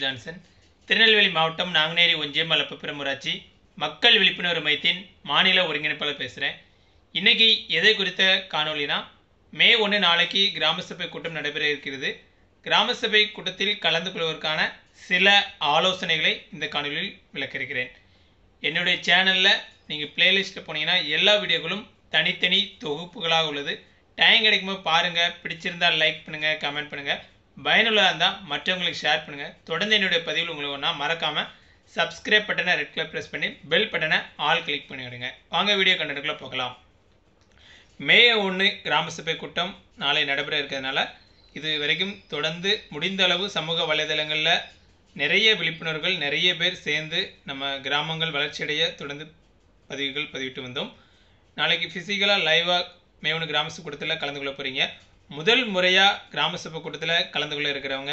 Johnson Tirunelveli மாவட்டம் நாங்குநேரி ஒன்றியம் மலப்புப்புறம் ஊராட்சி மக்கள் விழிப்புணர்வு மையத்தின் மாநில ஒருங்கிணைப்பாளர் பேசுகிறேன் இன்னைக்கு எதை குறித்த காணொளினா மே ஒன்று நாளைக்கு கிராம சபை கூட்டம் நடைபெற இருக்கிறது கிராம சபை கூட்டத்தில் கலந்து கொள்வதற்கான சில ஆலோசனைகளை இந்த காணொளியில் விளக்க இருக்கிறேன் என்னுடைய சேனலில் நீங்கள் பிளேலிஸ்ட்டில் போனீங்கன்னா எல்லா வீடியோக்களும் தனித்தனி தொகுப்புகளாக உள்ளது டைம் கிடைக்கும்போது பாருங்கள் பிடிச்சிருந்தால் லைக் பண்ணுங்கள் கமெண்ட் பண்ணுங்கள் பயனுள்ளதாக இருந்தால் மற்றவங்களுக்கு ஷேர் பண்ணுங்கள் தொடர்ந்து என்னுடைய பதிவில் உங்களுக்கு ஒன்றா மறக்காமல் சப்ஸ்கிரைப் பட்டனை ரெட் கலர் ப்ரெஸ் பண்ணி பெல் பட்டனை ஆல் கிளிக் பண்ணி விடுங்க வாங்க வீடியோ கண்டென்ட்டுக்குள்ளே போகலாம் மே ஒன்று கிராம சபை கூட்டம் நாளை நடைபெற இருக்கிறதுனால இது வரைக்கும் தொடர்ந்து முடிந்த அளவு சமூக வலைதளங்களில் நிறைய விழிப்புணர்வுகள் நிறைய பேர் சேர்ந்து நம்ம கிராமங்கள் வளர்ச்சியடைய தொடர்ந்து பதிவுகள் பதிவிட்டு வந்தோம் நாளைக்கு ஃபிசிக்கலாக லைவாக மே ஒன்று கிராம சபை கூட்டத்தில் கலந்து கொள்ள போகிறீங்க முதல் முறையாக கிராம சபை கூட்டத்தில் கலந்து கொள்ள இருக்கிறவங்க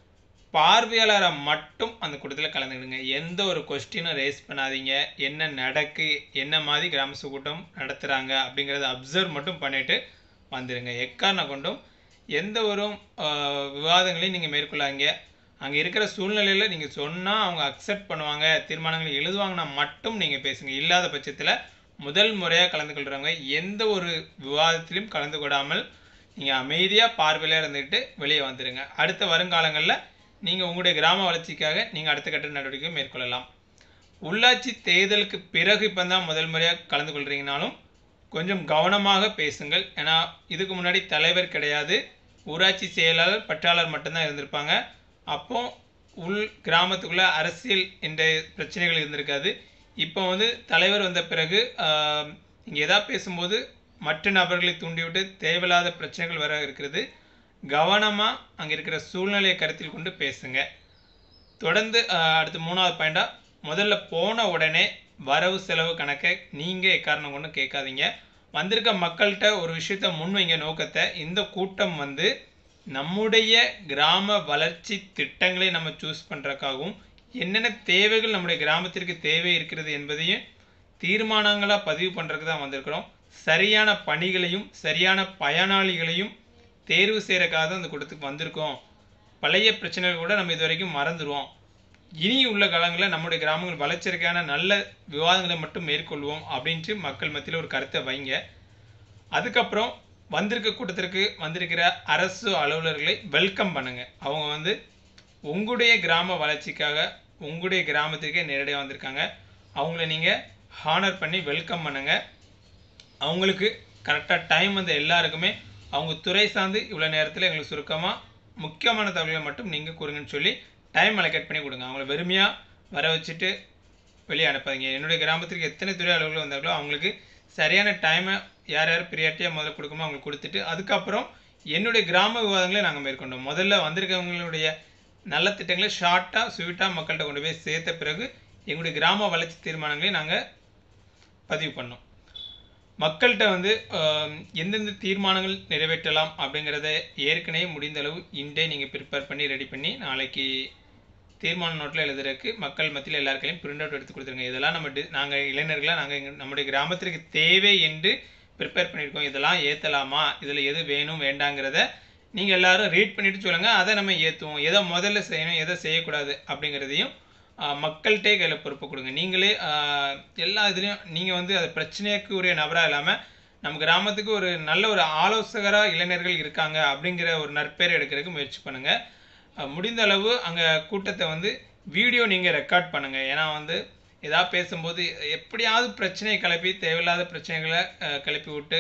பார்வையாளராக மட்டும் அந்த கூட்டத்தில் கலந்துக்கிடுங்க எந்த ஒரு கொஸ்டினும் ரேஸ் பண்ணாதீங்க என்ன நடக்கு என்ன மாதிரி கிராம சபை கூட்டம் நடத்துகிறாங்க அப்படிங்கிறத அப்சர்வ் மட்டும் பண்ணிவிட்டு வந்துடுங்க எக்காரணம் கொண்டும் எந்த ஒரு ஆஹ், விவாதங்களையும் நீங்கள் மேற்கொள்ளாங்க அங்கே இருக்கிற சூழ்நிலையில் நீங்கள் சொன்னால் அவங்க அக்செப்ட் பண்ணுவாங்க தீர்மானங்களை எழுதுவாங்கன்னா மட்டும் நீங்கள் பேசுங்க இல்லாத பட்சத்தில் முதல் முறையாக கலந்து கொள்கிறவங்க எந்த ஒரு விவாதத்திலும் கலந்து கொள்ளாமல் நீங்கள் அமைதியாக பார்வையில இருந்துக்கிட்டு வெளியே வந்துடுங்க அடுத்த வருங்காலங்களில் நீங்கள் உங்களுடைய கிராம வளர்ச்சிக்காக நீங்கள் அடுத்த கட்ட நடவடிக்கை மேற்கொள்ளலாம் உள்ளாட்சி தேர்தலுக்கு பிறகு இப்போ தான் முதல் முறையாக கலந்து கொள்கிறீங்கனாலும் கொஞ்சம் கவனமாக பேசுங்கள் ஏன்னா இதுக்கு முன்னாடி தலைவர் கிடையாது ஊராட்சி செயலாளர் பற்றாளர் மட்டும்தான் இருந்திருப்பாங்க அப்போ உள் கிராமத்துக்குள்ள அரசியல் என்ற பிரச்சனைகள் இருந்திருக்காது இப்போ வந்து தலைவர் வந்த பிறகு இங்கே எதாவது பேசும்போது மற்ற நபர்களை தூண்டிவிட்டு தேவையில்லாத பிரச்சனைகள் வர இருக்கிறது கவனமாக அங்கே இருக்கிற சூழ்நிலையை கருத்தில் கொண்டு பேசுங்க தொடர்ந்து ஆஹ், அடுத்து மூணாவது பாயிண்டாக முதல்ல போன உடனே வரவு செலவு கணக்கை நீங்கள் எக்காரணம் கொண்டு கேட்காதீங்க வந்திருக்க மக்கள்கிட்ட ஒரு விஷயத்த முன்வைங்க நோக்கத்தை இந்த கூட்டம் வந்து நம்முடைய கிராம வளர்ச்சி திட்டங்களை நம்ம சூஸ் பண்ணுறக்காகவும் என்னென்ன தேவைகள் நம்முடைய கிராமத்திற்கு தேவை இருக்கிறது என்பதையும் தீர்மானங்களாக பதிவு பண்ணுறதுக்கு தான் வந்திருக்கிறோம் சரியான பணிகளையும் சரியான பயனாளிகளையும் தேர்வு செய்கிறக்காக தான் இந்த கூட்டத்துக்கு வந்திருக்கோம் பழைய பிரச்சனைகள் கூட நம்ம இது வரைக்கும் மறந்துடுவோம் இனி உள்ள காலங்களில் நம்முடைய கிராமங்கள் வளர்ச்சிக்கான நல்ல விவாதங்களை மட்டும் மேற்கொள்வோம் அப்படின்ட்டு மக்கள் மத்தியில் ஒரு கருத்தை வைங்க அதுக்கப்புறம் வந்திருக்க கூட்டத்திற்கு வந்திருக்கிற அரசு அலுவலர்களை வெல்கம் பண்ணுங்க அவங்க வந்து உங்களுடைய கிராம வளர்ச்சிக்காக உங்களுடைய கிராமத்திற்கே நேரடியாக வந்திருக்காங்க அவங்கள நீங்கள் ஹானர் பண்ணி வெல்கம் பண்ணுங்க அவங்களுக்கு கரெக்டாக டைம் வந்து எல்லாருக்குமே அவங்க துறை சார்ந்து இவ்வளோ நேரத்தில் எங்களுக்கு சுருக்கமாக முக்கியமான தகவல்களை மட்டும் நீங்கள் கூறுங்கன்னு சொல்லி டைம் அலோகேட் பண்ணி கொடுங்க அவங்கள வெறுமையாக வர வச்சுட்டு வெளியே அனுப்பாதீங்க என்னுடைய கிராமத்திற்கு எத்தனை துறை அலுவலர்கள் வந்தாங்களோ அவங்களுக்கு சரியான டைமை யார் யார் ப்ரியாரிட்டியாக முதல்ல கொடுக்குமோ அவங்களுக்கு கொடுத்துட்டு அதுக்கப்புறம் என்னுடைய கிராம விவாதங்களை நாங்கள் மேற்கொண்டோம் முதல்ல வந்திருக்கவங்களுடைய நல்ல திட்டங்களை ஷார்ட்டாக ஸ்வீட்டாக மக்கள்கிட்ட கொண்டு போய் சேர்த்த பிறகு எங்களுடைய கிராம வளர்ச்சி தீர்மானங்களை நாங்கள் பதிவு பண்ணோம் மக்கள்கிட்ட வந்து ஆம், எந்தெந்த தீர்மானங்கள் நிறைவேற்றலாம் அப்படிங்கிறத ஏற்கனவே முடிந்த அளவு இன்றே நீங்கள் ப்ரிப்பேர் பண்ணி ரெடி பண்ணி நாளைக்கு தீர்மான நோட்டில் எழுதுறதுக்கு மக்கள் மத்தியில் எல்லாருக்கையும் பிரிண்ட் அவுட் எடுத்து கொடுத்துருங்க இதெல்லாம் நம்ம டி நாங்கள் இளைஞர்களாக நாங்கள் நம்முடைய கிராமத்திற்கு தேவை என்று ப்ரிப்பேர் பண்ணியிருக்கோம் இதெல்லாம் ஏற்றலாமா இதில் எது வேணும் வேண்டாங்கிறத நீங்கள் எல்லாரும் ரீட் பண்ணிட்டு சொல்லுங்கள் அதை நம்ம ஏற்றுவோம் எதை முதல்ல செய்யணும் எதை செய்யக்கூடாது அப்படிங்கிறதையும் ஆஹ், மக்கள்கிட்டே கையில் பொறுப்பு கொடுங்க நீங்களே ஆஹ், எல்லா இதுலேயும் நீங்கள் வந்து அது பிரச்சனைக்கு உரிய நபராக இல்லாமல் நம்ம கிராமத்துக்கு ஒரு நல்ல ஒரு ஆலோசகராக இளைஞர்கள் இருக்காங்க அப்படிங்கிற ஒரு நற்பெயர் எடுக்கிறதுக்கு முயற்சி பண்ணுங்கள் அஹ் முடிந்த அளவு அங்கே கூட்டத்தை வந்து வீடியோ நீங்கள் ரெக்கார்ட் பண்ணுங்கள் ஏன்னா வந்து ஏதாவது பேசும்போது எப்படியாவது பிரச்சனையை கிளப்பி தேவையில்லாத பிரச்சனைகளை அஹ், கிளப்பி விட்டு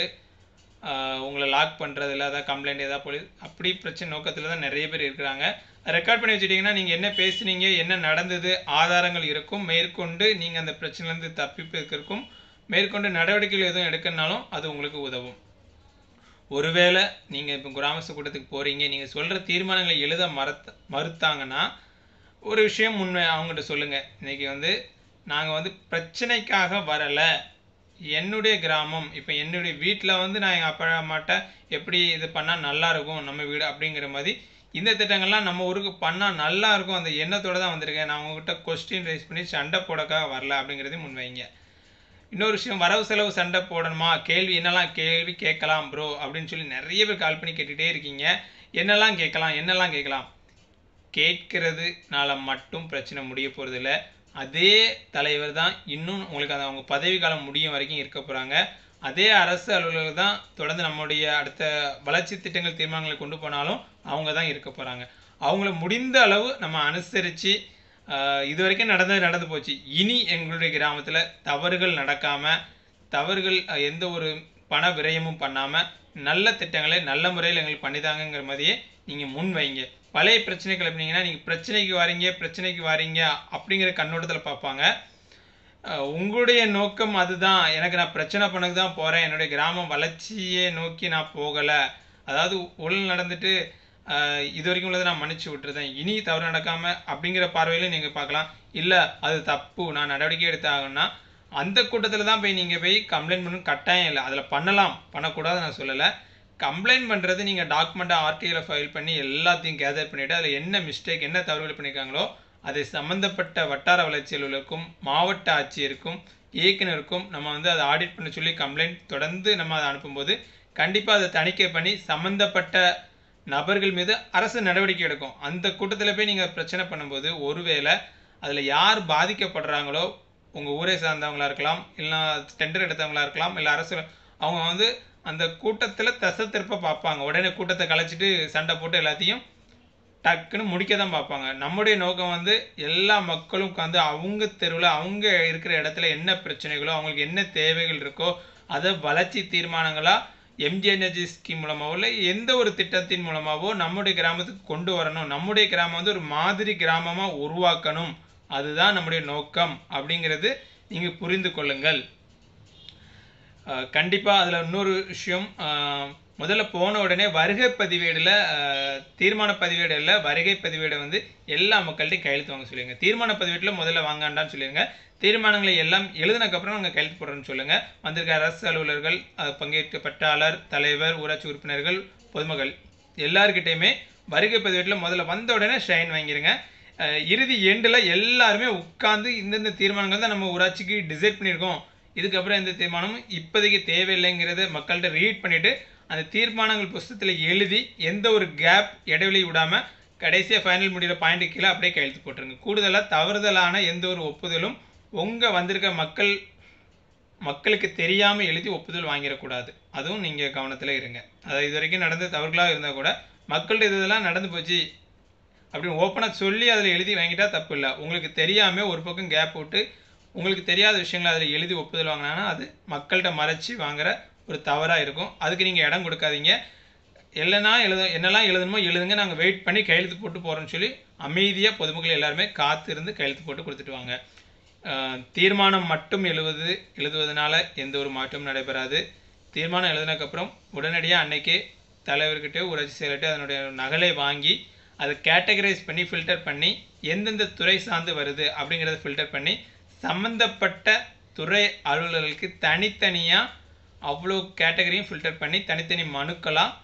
அஹ், உங்களை லாக் பண்ணுறது இல்லை ஏதாவது கம்ப்ளைண்ட் ஏதாவது போலீஸ் அப்படி பிரச்சனை நோக்கத்தில் தான் நிறைய பேர் இருக்கிறாங்க ரெக்கார்ட் பண்ணி வச்சுட்டிங்கன்னா நீங்கள் என்ன பேசுனீங்க என்ன நடந்தது ஆதாரங்கள் இருக்கும் மேற்கொண்டு நீங்கள் அந்த பிரச்சனைலேருந்து தப்பிப்பதற்கும் மேற்கொண்டு நடவடிக்கைகள் எதுவும் எடுக்கணுனாலும் அது உங்களுக்கு உதவும் ஒருவேளை நீங்கள் இப்போ கிராம சபை கூட்டத்துக்கு போகிறீங்க நீங்கள் சொல்கிற தீர்மானங்களை எழுத மறுத்த மறுத்தாங்கன்னா ஒரு விஷயம் முன்ன அவங்ககிட்ட சொல்லுங்கள் இன்னைக்கு வந்து நாங்கள் வந்து பிரச்சனைக்காக வரலை என்னுடைய கிராமம் இப்போ என்னுடைய வீட்டில் வந்து நான் எங்கள் அப்பா அம்மாட்ட எப்படி இது பண்ணால் நல்லா இருக்கும் நம்ம வீடு அப்படிங்கிற மாதிரி இந்த திட்டங்கள்லாம் நம்ம ஊருக்கு பண்ணால் நல்லா இருக்கும் அந்த எண்ணத்தோட தான் வந்திருக்கேன் நான் உங்ககிட்ட கொஸ்டின் ரைஸ் பண்ணி சண்டை போடக்காக வரல அப்படிங்கிறதையும் முன்வைங்க இன்னொரு விஷயம் வரவு செலவு சண்டை போடணுமா கேள்வி என்னெல்லாம் கேள்வி கேட்கலாம் ப்ரோ அப்படின்னு சொல்லி நிறைய பேர் கால் பண்ணி கேட்டுகிட்டே இருக்கீங்க என்னெல்லாம் கேட்கலாம் என்னெல்லாம் கேட்கலாம் கேட்கறதுனால மட்டும் பிரச்சனை முடிய போகிறதில்ல அதே தலைவர் தான் இன்னும் உங்களுக்கு அந்த அவங்க பதவி காலம் முடியும் வரைக்கும் இருக்க போகிறாங்க அதே அரசு அலுவலர்கள் தான் தொடர்ந்து நம்முடைய அடுத்த வளர்ச்சி திட்டங்கள் தீர்மானங்களை கொண்டு போனாலும் அவங்க தான் இருக்க போகிறாங்க அவங்கள முடிந்த அளவு நம்ம அனுசரித்து இது வரைக்கும் நடந்தது நடந்து போச்சு இனி எங்களுடைய கிராமத்தில் தவறுகள் நடக்காமல் தவறுகள் அஹ், எந்த ஒரு பண விரயமும் பண்ணாமல் நல்ல திட்டங்களை நல்ல முறையில் எங்களுக்கு பண்ணிதாங்கங்கிற மாதிரியே நீங்கள் முன் வைங்க பழைய பிரச்சனை கிளப்பினீங்கன்னா நீங்கள் பிரச்சனைக்கு வாரீங்க பிரச்சனைக்கு வாரீங்க அப்படிங்கிற கண்ணோட்டத்தில் பார்ப்பாங்க அஹ், உங்களுடைய நோக்கம் அதுதான் எனக்கு நான் பிரச்சனை பண்ணக்கு தான் போகிறேன் என்னுடைய கிராமம் வளர்ச்சியை நோக்கி நான் போகலை அதாவது ஊழல் நடந்துட்டு அஹ், இது வரைக்கும் உள்ளதை நான் மன்னிச்சு விட்டுருந்தேன் இனி தவறு நடக்காமல் அப்படிங்கிற பார்வையில் நீங்கள் பார்க்கலாம் இல்லை அது தப்பு நான் நடவடிக்கை எடுத்தாங்கன்னா அந்த கூட்டத்தில் தான் போய் நீங்கள் போய் கம்ப்ளைண்ட் பண்ணணும் கட்டாயம் இல்லை அதில் பண்ணலாம் பண்ணக்கூடாது நான் சொல்லலை கம்ப்ளைண்ட் பண்ணுறது நீங்கள் டாக்குமெண்ட்டாக ஆர்டிஐயில் ஃபைல் பண்ணி எல்லாத்தையும் கேதர் பண்ணிவிட்டு அதில் என்ன மிஸ்டேக் என்ன தவறுகள் பண்ணியிருக்காங்களோ அதை சம்மந்தப்பட்ட வட்டார வளர்ச்சி அலுவலருக்கும் மாவட்ட ஆட்சியருக்கும் இயக்குனருக்கும் நம்ம வந்து அதை ஆடிட் பண்ண சொல்லி கம்ப்ளைண்ட் தொடர்ந்து நம்ம அதை அனுப்பும்போது கண்டிப்பாக அதை தணிக்கை பண்ணி சம்மந்தப்பட்ட நபர்கள் மீது அரசு நடவடிக்கை எடுக்கும் அந்த கூட்டத்தில் போய் நீங்கள் பிரச்சனை பண்ணும்போது ஒருவேளை அதில் யார் பாதிக்கப்படுறாங்களோ உங்கள் ஊரை சார்ந்தவங்களா இருக்கலாம் இல்லை டெண்டர் எடுத்தவங்களா இருக்கலாம் இல்லை அரசு அவங்க வந்து அந்த கூட்டத்தில் தசை திருப்ப பார்ப்பாங்க உடனே கூட்டத்தை கலைச்சிட்டு சண்டை போட்டு எல்லாத்தையும் டக்குன்னு முடிக்க தான் பார்ப்பாங்க நம்முடைய நோக்கம் வந்து எல்லா மக்களும் உட்காந்து அவங்க தெருவில் அவங்க இருக்கிற இடத்துல என்ன பிரச்சனைகளோ அவங்களுக்கு என்ன தேவைகள் இருக்கோ அதை வளர்ச்சி தீர்மானங்களா எம்ஜி எனர்ஜி ஸ்கீம் மூலமாவோ இல்லை எந்த ஒரு திட்டத்தின் மூலமாவோ நம்முடைய கிராமத்துக்கு கொண்டு வரணும் நம்முடைய கிராமம் வந்து ஒரு மாதிரி கிராமமாக உருவாக்கணும் அதுதான் நம்முடைய நோக்கம் அப்படிங்கிறது நீங்கள் புரிந்து கொள்ளுங்கள் அஹ் கண்டிப்பா அதுல இன்னொரு விஷயம் அஹ் முதல்ல போன உடனே வருகை பதிவேடுல அஹ், தீர்மான பதிவேடு இல்ல வருகை பதிவேடை வந்து எல்லா மக்கள்கிட்டையும் கையெழுத்து வாங்க சொல்லுங்க தீர்மான பதிவேட்டில் முதல்ல வாங்காண்டான்னு சொல்லிடுங்க தீர்மானங்களை எல்லாம் எழுதினக்கப்புறம் நாங்கள் கையெழுத்து போடுறோன்னு சொல்லுங்க வந்திருக்க அரசு அலுவலர்கள் அஹ், பங்கேற்க பட்டாளர் தலைவர் ஊராட்சி உறுப்பினர்கள் பொதுமக்கள் எல்லார்கிட்டயுமே வருகை பதிவேட்டில் முதல்ல வந்த உடனே ஷைன் வாங்கிருங்க அஹ், இறுதி எண்டில் எல்லாருமே உட்கார்ந்து இந்தந்த தீர்மானங்கள் தான் நம்ம ஊராட்சிக்கு டிசைட் பண்ணியிருக்கோம் இதுக்கப்புறம் எந்த தீர்மானமும் இப்போதைக்கு தேவையில்லைங்கிறத மக்கள்கிட்ட ரீட் பண்ணிட்டு அந்த தீர்மானங்கள் புஸ்தகத்தில் எழுதி எந்த ஒரு கேப் இடைவெளி விடாமல் கடைசியாக ஃபைனல் முடிகிற பாயிண்ட் கீழே அப்படியே கையெழுத்து போட்டுருங்க கூடுதலாக தவறுதலான எந்த ஒரு ஒப்புதலும் உங்கள் வந்திருக்க மக்கள் மக்களுக்கு தெரியாமல் எழுதி ஒப்புதல் வாங்கிடக்கூடாது அதுவும் நீங்கள் கவனத்தில் இருங்க அதாவது இது வரைக்கும் நடந்த தவறுகளாக இருந்தால் கூட மக்கள்கிட்ட இது இதெல்லாம் நடந்து போச்சு அப்படின்னு ஓப்பனாக சொல்லி அதில் எழுதி வாங்கிட்டா தப்பு இல்லை உங்களுக்கு தெரியாமல் ஒரு பக்கம் கேப் விட்டு உங்களுக்கு தெரியாத விஷயங்களை அதில் எழுதி ஒப்புதல் வாங்கினாங்கன்னா அது மக்கள்கிட்ட மறைச்சி வாங்குற ஒரு தவறாக இருக்கும் அதுக்கு நீங்கள் இடம் கொடுக்காதீங்க இல்லைனா எழுத என்னெல்லாம் எழுதணுமோ எழுதுங்க நாங்கள் வெயிட் பண்ணி கையெழுத்து போட்டு போகிறோன்னு சொல்லி அமைதியாக பொதுமக்கள் எல்லாருமே காத்திருந்து கையெழுத்து போட்டு கொடுத்துட்டு வாங்க அஹ், தீர்மானம் மட்டும் எழுவது எழுதுவதனால எந்த ஒரு மாற்றமும் நடைபெறாது தீர்மானம் எழுதினக்கப்புறம் உடனடியாக அன்னைக்கே தலைவர்கிட்டயோ ஊராட்சி செயலர்கிட்ட அதனுடைய நகலை வாங்கி அதை கேட்டகரைஸ் பண்ணி ஃபில்டர் பண்ணி எந்தெந்த துறை சார்ந்து வருது அப்படிங்கிறத ஃபில்டர் பண்ணி சம்மந்தப்பட்ட துறை அலுவலர்களுக்கு தனித்தனியாக அவ்வளோ கேட்டகரியும் ஃபில்டர் பண்ணி தனித்தனி மனுக்களாக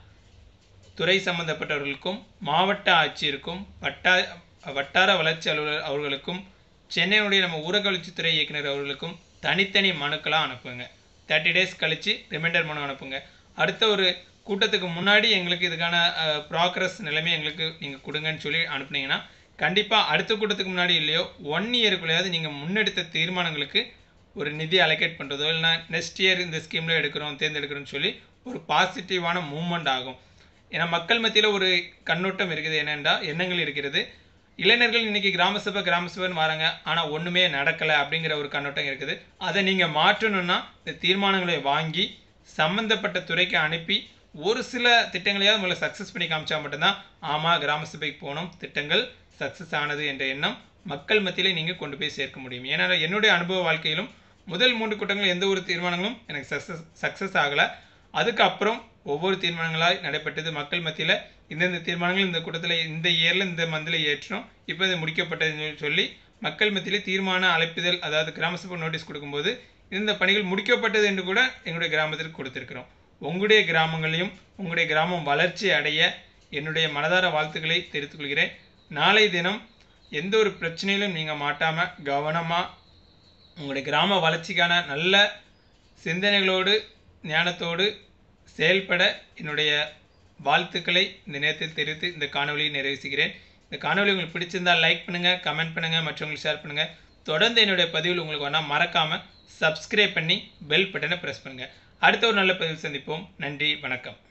துறை சம்பந்தப்பட்டவர்களுக்கும் மாவட்ட ஆட்சியருக்கும் வட்டா வட்டார வளர்ச்சி அலுவலர் அவர்களுக்கும் சென்னையினுடைய நம்ம ஊரக வளர்ச்சித்துறை இயக்குனர் அவர்களுக்கும் தனித்தனி மனுக்களாக அனுப்புங்க தேர்ட்டி டேஸ் கழித்து ரிமைண்டர் மனு அனுப்புங்க அடுத்த ஒரு கூட்டத்துக்கு முன்னாடி எங்களுக்கு இதுக்கான ப்ராக்ரஸ் நிலைமை எங்களுக்கு நீங்கள் கொடுங்கன்னு சொல்லி அனுப்புனீங்கன்னா கண்டிப்பாக அடுத்த கூட்டத்துக்கு முன்னாடி இல்லையோ ஒன் இயருக்குள்ளேயாவது நீங்கள் முன்னெடுத்த தீர்மானங்களுக்கு ஒரு நிதி அலோகேட் பண்ணுறதோ இல்லைனா நெக்ஸ்ட் இயர் இந்த ஸ்கீமில் எடுக்கிறோம் தேர்ந்தெடுக்கிறோம்னு சொல்லி ஒரு பாசிட்டிவான மூவ்மெண்ட் ஆகும் ஏன்னா மக்கள் மத்தியில் ஒரு கண்ணோட்டம் இருக்குது என்னென்றா எண்ணங்கள் இருக்கிறது இளைஞர்கள் இன்னைக்கு கிராம சபை கிராம சபைன்னு வராங்க ஆனால் ஒன்றுமே நடக்கலை அப்படிங்கிற ஒரு கண்ணோட்டம் இருக்குது அதை நீங்கள் மாற்றணும்னா இந்த தீர்மானங்களை வாங்கி சம்மந்தப்பட்ட துறைக்கு அனுப்பி ஒரு சில திட்டங்களையாவது உங்களை சக்ஸஸ் பண்ணி காமிச்சா மட்டும்தான் ஆமாம் கிராம சபைக்கு போனோம் திட்டங்கள் சக்ஸஸ் ஆனது என்ற எண்ணம் மக்கள் மத்தியிலே நீங்கள் கொண்டு போய் சேர்க்க முடியும் ஏன்னா என்னுடைய அனுபவ வாழ்க்கையிலும் முதல் மூன்று கூட்டங்கள் எந்த ஒரு தீர்மானங்களும் எனக்கு சக்ஸஸ் சக்ஸஸ் ஆகலை அதுக்கப்புறம் ஒவ்வொரு தீர்மானங்களாக நடைபெற்றது மக்கள் மத்தியில் இந்தந்த தீர்மானங்கள் இந்த கூட்டத்தில் இந்த இயரில் இந்த மந்தில் ஏற்றணும் இப்போ இது முடிக்கப்பட்டதுன்னு சொல்லி மக்கள் மத்தியிலே தீர்மான அழைப்புதல் அதாவது கிராம சபை நோட்டீஸ் கொடுக்கும்போது இந்த பணிகள் முடிக்கப்பட்டது என்று கூட எங்களுடைய கிராமத்திற்கு கொடுத்திருக்கிறோம் உங்களுடைய கிராமங்களையும் உங்களுடைய கிராமம் வளர்ச்சி அடைய என்னுடைய மனதார வாழ்த்துக்களை தெரிவித்துக் கொள்கிறேன் நாளை தினம் எந்த ஒரு பிரச்சனையிலும் நீங்கள் மாட்டாமல் கவனமாக உங்களுடைய கிராம வளர்ச்சிக்கான நல்ல சிந்தனைகளோடு ஞானத்தோடு செயல்பட என்னுடைய வாழ்த்துக்களை இந்த நேரத்தில் தெரிவித்து இந்த காணொளியை நிறைவு செய்கிறேன் இந்த காணொலி உங்களுக்கு பிடிச்சிருந்தால் லைக் பண்ணுங்கள் கமெண்ட் பண்ணுங்கள் மற்றவங்களுக்கு ஷேர் பண்ணுங்கள் தொடர்ந்து என்னுடைய பதிவில் உங்களுக்கு வேணால் மறக்காமல் சப்ஸ்கிரைப் பண்ணி பெல் பட்டனை ப்ரெஸ் பண்ணுங்கள் அடுத்த ஒரு நல்ல பதிவில் சந்திப்போம் நன்றி வணக்கம்